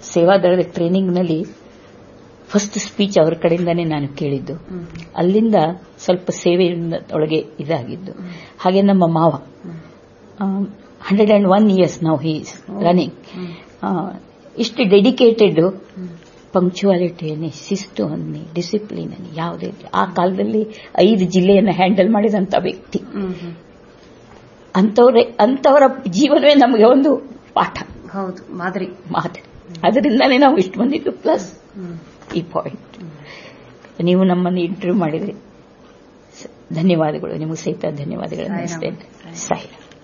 ಸೇವಾದಳದ ಟ್ರೈನಿಂಗ್ನಲ್ಲಿ first speech ಅವರ ಕಡೆಯಿಂದಾನೇ ನಾನು ಕೇಳಿದ್ದು ಅಲ್ಲಿಂದ ಸ್ವಲ್ಪ ಸೇವೆಯಿಂದ ಒಳಗೆ ಇದಾಗಿದ್ದು ಹಾಗೆ ನಮ್ಮ ಮಾವ ಹಂಡ್ರೆಡ್ ಅಂಡ್ ಒನ್ ಇಯರ್ಸ್ ನಾವು ಹೀ ರನ್ನಿಂಗ್ ಇಷ್ಟು ಡೆಡಿಕೇಟೆಡ್ ಪಂಕ್ಚುವಾಲಿಟಿ ಅನ್ನಿ ಶಿಸ್ತು ಅನ್ನಿ ಡಿಸಿಪ್ಲಿನ್ ಅನ್ನಿ ಯಾವುದೇ ಆ ಕಾಲದಲ್ಲಿ ಐದು ಜಿಲ್ಲೆಯನ್ನು ಹ್ಯಾಂಡಲ್ ಮಾಡಿದಂತ ವ್ಯಕ್ತಿ ಅಂತವ್ರೆ ಅಂತವರ ಜೀವನವೇ ನಮಗೆ ಒಂದು ಪಾಠ ಹೌದು ಮಾದರಿ ಮಾತು ಅದರಿಂದಾನೇ ನಾವು ಇಷ್ಟು ಬಂದಿದ್ದು ಪ್ಲಸ್ ಈ ಪಾಯಿಂಟ್ ನೀವು ನಮ್ಮನ್ನು ಇಂಟರ್ವ್ಯೂ ಮಾಡಿದ್ರಿ ಧನ್ಯವಾದಗಳು ನಿಮಗೆ ಸಹಿತ ಧನ್ಯವಾದಗಳು ಸಾಯಿರಾಮ್. ಅನಿಸ್ತೇನೆ ಸಾಯಿ